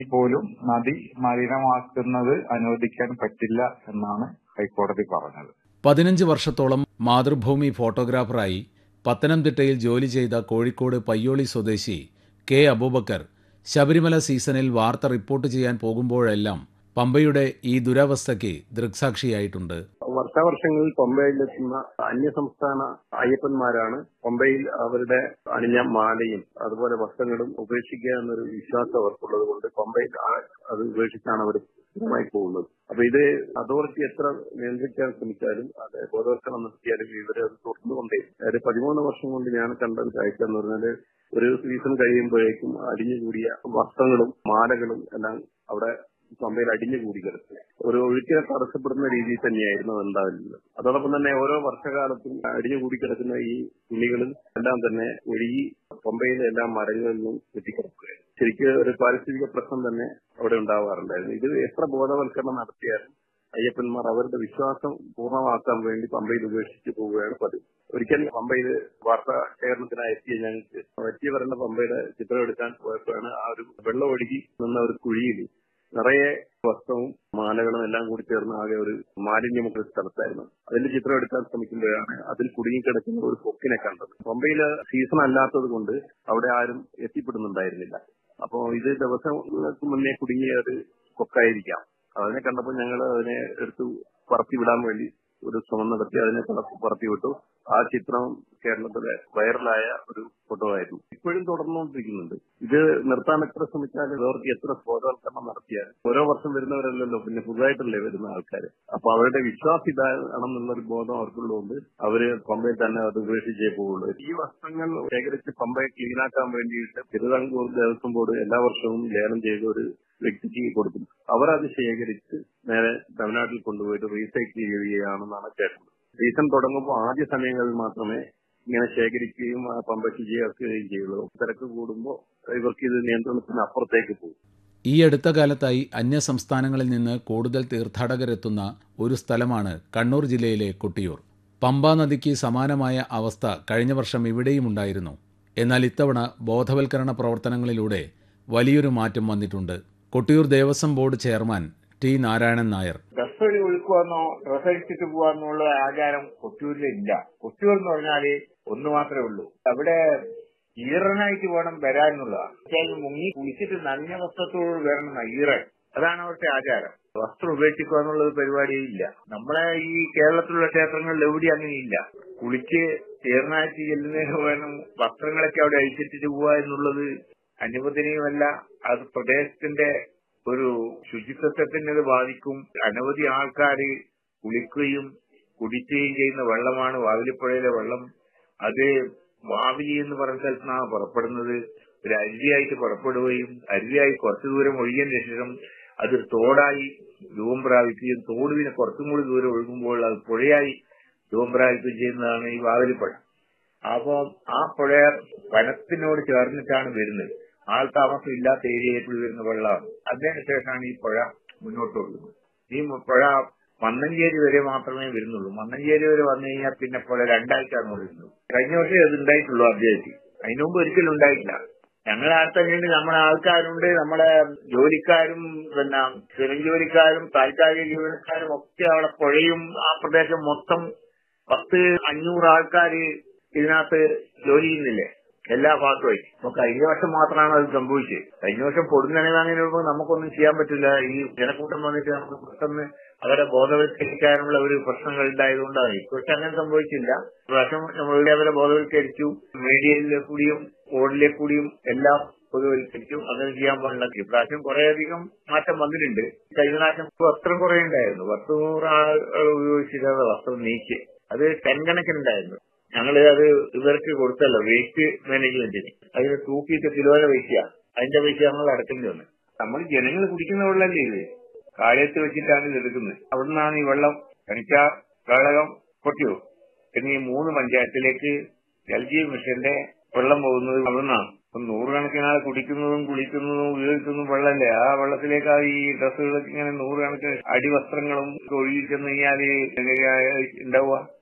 പോലും നദി മലിനമാക്കുന്നത് അനുവദിക്കാൻ പറ്റില്ല എന്നാണ് ഹൈക്കോടതി പറഞ്ഞത് പതിനഞ്ച് വർഷത്തോളം മാതൃഭൂമി ഫോട്ടോഗ്രാഫറായി പത്തനംതിട്ടയിൽ ജോലി ചെയ്ത കോഴിക്കോട് പയ്യോളി സ്വദേശി കെ അബൂബക്കർ ശബരിമല സീസണിൽ വാർത്ത റിപ്പോർട്ട് ചെയ്യാൻ പോകുമ്പോഴെല്ലാം പമ്പയുടെ ഈ ദുരവസ്ഥയ്ക്ക് ദൃക്സാക്ഷിയായിട്ടുണ്ട് വർഷാവർഷങ്ങളിൽ പമ്പയിലെത്തുന്ന അന്യസംസ്ഥാന അയ്യപ്പന്മാരാണ് പമ്പയിൽ അവരുടെ അണിഞ്ഞ മാലയും അതുപോലെ വസ്ത്രങ്ങളും ഉപേക്ഷിക്കുക എന്നൊരു വിശ്വാസം അവർക്കുള്ളത് കൊണ്ട് പമ്പയിൽ ആ- അത് ഉപേക്ഷിച്ചാണ് അവർ സ്ഥിരമായി പോകുന്നത് അപ്പൊ ഇത് അതോറിറ്റി എത്ര നിയന്ത്രിക്കാൻ ശ്രമിച്ചാലും അത് ബോധവൽക്കരണം നടത്തിയാലും ഇവര് അത് തുടർന്നുകൊണ്ടേ അതായത് പതിമൂന്ന് വർഷം കൊണ്ട് ഞാൻ കണ്ട ഒരു കാഴ്ച എന്ന് പറഞ്ഞാല് ഒരു സീസൺ കഴിയുമ്പോഴേക്കും അടിഞ്ഞുകൂടിയ വസ്ത്രങ്ങളും മാലകളും എല്ലാം അവിടെ പമ്പയിൽ അടിഞ്ഞുകൂടി കിടക്കും ഒരു ഒഴുക്കിനെ തടസ്സപ്പെടുന്ന രീതിയിൽ തന്നെയായിരുന്നു അത് ഉണ്ടാകുന്നത് അതോടൊപ്പം തന്നെ ഓരോ വർഷകാലത്തും അടിഞ്ഞുകൂടി കിടക്കുന്ന ഈ തുണികളും എല്ലാം തന്നെ ഒഴുകി പമ്പയിലെ എല്ലാ മരങ്ങളിൽ നിന്നും എത്തിക്കിടക്കുകയാണ് ശരിക്കും ഒരു പാരിസ്ഥിതിക പ്രശ്നം തന്നെ അവിടെ ഉണ്ടാവാറുണ്ടായിരുന്നു ഇത് എത്ര ബോധവൽക്കരണം നടത്തിയാലും അയ്യപ്പന്മാർ അവരുടെ വിശ്വാസം പൂർണ്ണമാക്കാൻ വേണ്ടി പമ്പയിൽ ഉപേക്ഷിച്ചു പോവുകയാണ് പതിവ് ഒരിക്കൽ പമ്പയിൽ വാർത്താ ശേഖരണത്തിനായി എത്തിയ ഞങ്ങൾക്ക് എത്തിയവരുടെ പമ്പയുടെ ചിത്രം എടുക്കാൻ പോയപ്പോഴാണ് ആ ഒരു വെള്ളം ഒഴുകി നിന്ന ഒരു കുഴിയിൽ നിറയെ വസ്ത്രവും മാലകളും എല്ലാം കൂടി ചേർന്ന് ആകെ ഒരു മാലിന്യമുള്ള ഒരു സ്ഥലത്തായിരുന്നു അതിന്റെ ചിത്രം എടുക്കാൻ ശ്രമിക്കുമ്പോഴാണ് അതിൽ കുടുങ്ങിക്കിടക്കുന്ന ഒരു കൊക്കിനെ കണ്ടത് പമ്പയില് സീസൺ അല്ലാത്തത് കൊണ്ട് അവിടെ ആരും എത്തിപ്പെടുന്നുണ്ടായിരുന്നില്ല അപ്പോ ഇത് ദിവസങ്ങൾക്ക് മുന്നേ കുടുങ്ങിയ ഒരു കൊക്കായിരിക്കാം അതിനെ കണ്ടപ്പോൾ ഞങ്ങൾ അതിനെ എടുത്ത് പറത്തി വിടാൻ വേണ്ടി ഒരു ശ്രമം നടത്തി അതിനെ പറ- പറത്തി വിട്ടു ആ ചിത്രം കേരളത്തിലെ വൈറലായ ഒരു ഫോട്ടോ ആയിരുന്നു ഇപ്പോഴും തുടർന്നുകൊണ്ടിരിക്കുന്നുണ്ട് ഇത് നിർത്താൻ എത്ര ശ്രമിച്ചാലും അവർക്ക് എത്ര ബോധവൽക്കരണം നടത്തിയാലും ഓരോ വർഷം വരുന്നവരല്ലല്ലോ പിന്നെ പുതുതായിട്ടല്ലേ വരുന്ന ആൾക്കാർ അപ്പൊ അവരുടെ വിശ്വാസം ഇതാണെന്നുള്ള ഒരു ബോധം അവർക്കുള്ളതുകൊണ്ട് അവര് പമ്പയിൽ തന്നെ അത് ഉപേക്ഷിച്ചേ പോവുള്ളൂ ഈ വസ്ത്രങ്ങൾ ശേഖരിച്ച് പമ്പയെ ക്ലീനാക്കാൻ വേണ്ടിയിട്ട് തിരുവിതാംകൂർ ദേവസ്വം ബോർഡ് എല്ലാ വർഷവും ലേലം ചെയ്ത് ഒരു വ്യക്തിക്ക് കൊടുക്കും അവർ അത് ശേഖരിച്ച് നേരെ തമിഴ്നാട്ടിൽ കൊണ്ടുപോയിട്ട് റീസൈക്കിൾ ചെയ്യുകയാണെന്നാണ് കേട്ടത് സീസൺ തുടങ്ങുമ്പോൾ ആദ്യ സമയങ്ങളിൽ മാത്രമേ ഇങ്ങനെ ശേഖരിക്കുകയും ആ പമ്പ ശുചിയാക്കുകയും ചെയ്യുള്ളൂ തിരക്ക് കൂടുമ്പോൾ ഇവർക്ക് ഇത് നിയന്ത്രണത്തിന് അപ്പുറത്തേക്ക് പോകും ഈ അടുത്ത കാലത്തായി അന്യ സംസ്ഥാനങ്ങളിൽ നിന്ന് കൂടുതൽ തീർത്ഥാടകരെത്തുന്ന ഒരു സ്ഥലമാണ് കണ്ണൂർ ജില്ലയിലെ കൊട്ടിയൂർ പമ്പാ നദിക്ക് സമാനമായ അവസ്ഥ കഴിഞ്ഞ വർഷം ഇവിടെയും ഉണ്ടായിരുന്നു എന്നാൽ ഇത്തവണ ബോധവൽക്കരണ പ്രവർത്തനങ്ങളിലൂടെ വലിയൊരു മാറ്റം വന്നിട്ടുണ്ട് Kottiyoor Devaswom board chairman T Narayanan Nair ഡ്രസ് വഴി ഒഴുക്കുവാന്നോ ഡ്രസ് അടിച്ചിട്ട് പോവാന്നുള്ള ആചാരം കൊട്ടിയൂരിലില്ല കൊട്ടിയൂർ എന്ന് പറഞ്ഞാല് ഒന്ന് മാത്രമേ ഉള്ളൂ അവിടെ ഈറനായിട്ട് വേണം വരാനുള്ളതാണ് പക്ഷേ മുങ്ങി കുളിച്ചിട്ട് നനഞ്ഞ വസ്ത്രത്തോട് വരണം ഈറൻ അതാണ് അവിടുത്തെ ആചാരം വസ്ത്രം ഉപേക്ഷിക്കുക എന്നുള്ളത് പരിപാടിയില്ല നമ്മളെ ഈ കേരളത്തിലുള്ള ക്ഷേത്രങ്ങളിൽ എവിടെയും അങ്ങനെയില്ല കുളിച്ച് ചേർന്നായിട്ട് ചെല്ലുന്നതിന് വേണം വസ്ത്രങ്ങളൊക്കെ അവിടെ അഴിച്ചിട്ടിട്ട് പോവുക എന്നുള്ളത് അനുവദനീയമല്ല അത് പ്രദേശത്തിന്റെ ഒരു ശുചിത്വത്തിന് ഇത് ബാധിക്കും അനവധി ആൾക്കാർ കുളിക്കുകയും കുടിക്കുകയും ചെയ്യുന്ന വെള്ളമാണ് വാവിലിപ്പുഴയിലെ വെള്ളം അത് വാവിലി എന്ന് പറയുന്ന സ്ഥലത്താണ് പുറപ്പെടുന്നത് ഒരു അരുവിയായിട്ട് പുറപ്പെടുകയും അരുവിയായി കുറച്ചു ദൂരം ഒഴുകിയതിനു ശേഷം അത് തോടായി രൂപം പ്രാപിക്കുകയും തോട് പിന്നെ കുറച്ചും കൂടി ദൂരം ഒഴുകുമ്പോൾ അത് പുഴയായി രൂപം പ്രാപിക്കുകയും ചെയ്യുന്നതാണ് ഈ വാവിലിപ്പുഴ അപ്പോ ആ പുഴ വനത്തിനോട് ചേർന്നിട്ടാണ് വരുന്നത് ആൾ താമസം ഇല്ലാത്ത ഏരിയയിൽ കൂടി വരുന്ന വെള്ളമാണ് അതിനുശേഷമാണ് ഈ പുഴ മുന്നോട്ട് ഒഴുകുന്നത് ഈ പുഴ മന്നഞ്ചേരി വരെ മാത്രമേ വരുന്നുള്ളൂ മന്നഞ്ചേരി വരെ വന്നു കഴിഞ്ഞാൽ പിന്നെ പുഴ രണ്ടായിട്ടാണ് ഒഴുകുന്നത് കഴിഞ്ഞ വർഷം അത് ഉണ്ടായിട്ടുള്ളൂ അദ്ദേഹത്തിൽ അതിനു മുമ്പ് ഒരിക്കലും ഉണ്ടായിട്ടില്ല ഞങ്ങളെ അടുത്ത് തന്നെയുണ്ട് നമ്മുടെ ആൾക്കാരുണ്ട് നമ്മുടെ ജോലിക്കാരും പിന്നെ സ്ഥിരം ജോലിക്കാരും താൽക്കാലിക ജീവനക്കാരും ഒക്കെ അവിടെ പുഴയും ആ പ്രദേശം മൊത്തം പത്ത് അഞ്ഞൂറ് ആൾക്കാര് ഇതിനകത്ത് ജോലി ചെയ്യുന്നില്ലേ എല്ലാ ഭാഗത്തുമായി അപ്പൊ കഴിഞ്ഞ വർഷം മാത്രമാണ് അത് സംഭവിച്ചത് കഴിഞ്ഞ വർഷം പൊടുന്നനെ അങ്ങനെ നമുക്കൊന്നും ചെയ്യാൻ പറ്റില്ല ഈ ജനക്കൂട്ടം വന്നിട്ട് നമുക്ക് പെട്ടെന്ന് അവരെ ബോധവൽക്കരിക്കാനുള്ള ഒരു പ്രശ്നങ്ങൾ ഉണ്ടായതുകൊണ്ടാണ് ഇപ്പോഴത്തെ അങ്ങനെ സംഭവിച്ചില്ല പ്രാവശ്യം നമ്മൾ അവരെ ബോധവൽക്കരിച്ചു മീഡിയയിലെ കൂടിയും ബോർഡിലെ കൂടിയും എല്ലാം ബോധവൽക്കരിച്ചു അങ്ങനെ ചെയ്യാൻ പാടില്ല ഇപ്രാവശ്യം കുറേയധികം മാറ്റം വന്നിട്ടുണ്ട് കഴിഞ്ഞ പ്രാവശ്യം വസ്ത്രം കുറെ ഉണ്ടായിരുന്നു പത്ത് നൂറ് ആളുകൾ ഉപയോഗിച്ചിരുന്ന വസ്ത്രം നീക്കി അത് ടെൻ കണക്കിനുണ്ടായിരുന്നു ഞങ്ങൾ അത് ഇവർക്ക് കൊടുത്തല്ലോ വേസ്റ്റ് മാനേജ്മെന്റിന് അതിന് തൂക്കിയിട്ട് കിലോയുടെ പൈസ അതിന്റെ പൈസ ഞങ്ങൾ അടക്കേണ്ടി വന്നു നമ്മൾ ജനങ്ങൾ കുടിക്കുന്ന വെള്ളമല്ലേ ഇത് കാലത്ത് വെച്ചിട്ടാണ് ഇത് എടുക്കുന്നത് അവിടുന്നാണ് ഈ വെള്ളം കണിച്ചാർ കേളകം കൊട്ടിയൂർ എന്നീ മൂന്ന് പഞ്ചായത്തിലേക്ക് ജൽജീവ് മിഷന്റെ വെള്ളം പോകുന്നത് അവിടുന്നാണ് ഇപ്പം നൂറുകണക്കിന് ആൾ കുടിക്കുന്നതും കുളിക്കുന്നതും ഉപയോഗിക്കുന്നതും വെള്ളമല്ലേ ആ വെള്ളത്തിലേക്ക് ഈ ഡ്രസ്സുകളൊക്കെ ഇങ്ങനെ നൂറുകണക്കിന് അടിവസ്ത്രങ്ങളും ഒഴുകി ചെന്ന് കഴിഞ്ഞാൽ എങ്ങനെയാ ഉണ്ടാവുക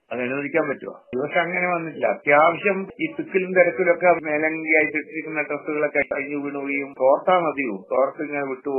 അത് അനുവദിക്കാൻ പറ്റുമോ ഈ വർഷം അങ്ങനെ വന്നിട്ടില്ല അത്യാവശ്യം ഈ തിക്കിലും തിരക്കിലൊക്കെ മേലങ്കിയായിട്ട് ഇട്ടിരിക്കുന്ന ഡ്രസ്സുകളൊക്കെ കഴിഞ്ഞു വീണുകയും തോർത്താ മതിയോ തോർത്ത് ഇങ്ങനെ വിട്ടു